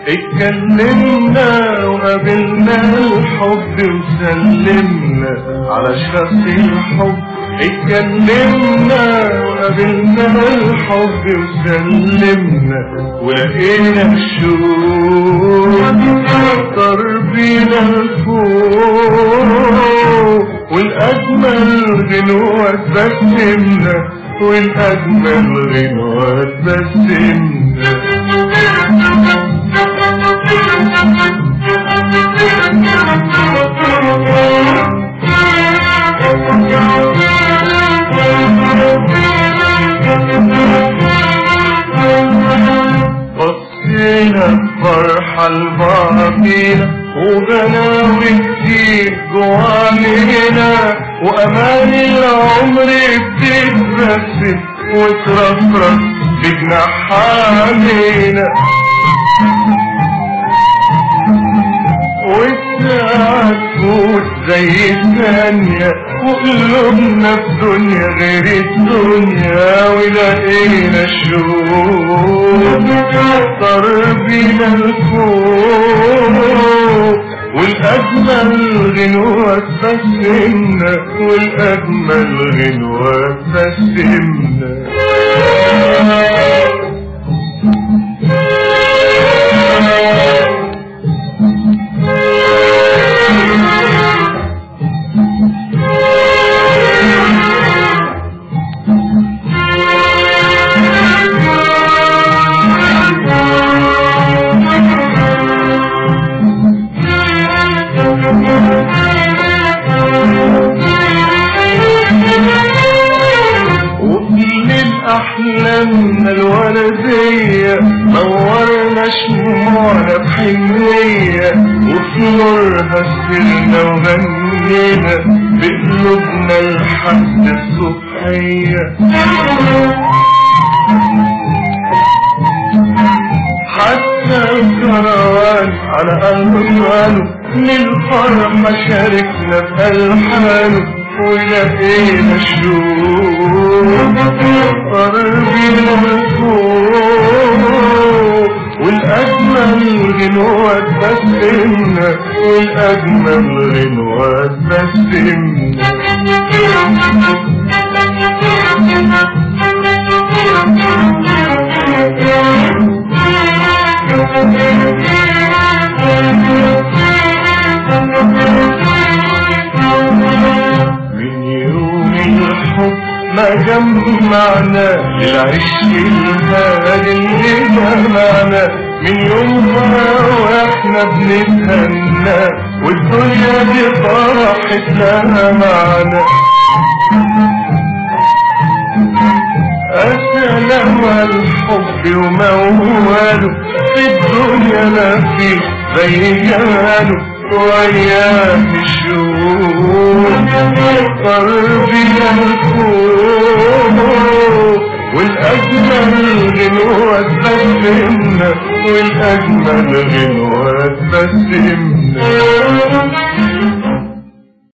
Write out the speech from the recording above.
اتكلمنا وقابلنا الحب وسلمنا على شخص الحب اتكلمنا وقابلنا الحب وسلمنا ولقينا الشوق طار بينا الفوق والأجمل غنوة تبسمنا والأجمل غنوة تبسمنا بصينا بفرحة لبعضينا وغلاوي كتير جوانينا وأمان العمر بتتبسم وترفرف بجناح علينا والساعة تفوت زي الثانية وقلوبنا في دنيا غير الدنيا ولقينا الشوق طار بينا الفوق والأجمل غنوة تبسمنا والأجمل غنوة تبسمنا وكل الأحلامنا الولدية نورنا شموعنا بحنية وفي نورها سرنا وغنينا بقلوبنا لحد الصبحية حتى الكروان على ألوانه للفرحة شاركنا بألحانه ولقينا الشوق قربنا الفوق والأجمل غنوة تبسمنا والأجمل غنوة تبسمنا من يوم الحب ما جمعنا للعشق الهادي اللي جمعنا من يومها واحنا بنتهنى والدنيا دي فرحت لها معنا السلام على الحب ومواله في الدنيا ما في زي جماله وياه الشوق قلبي الفوق والأجمل غنوة تبسمنا والأجمل غنوة تبسمنا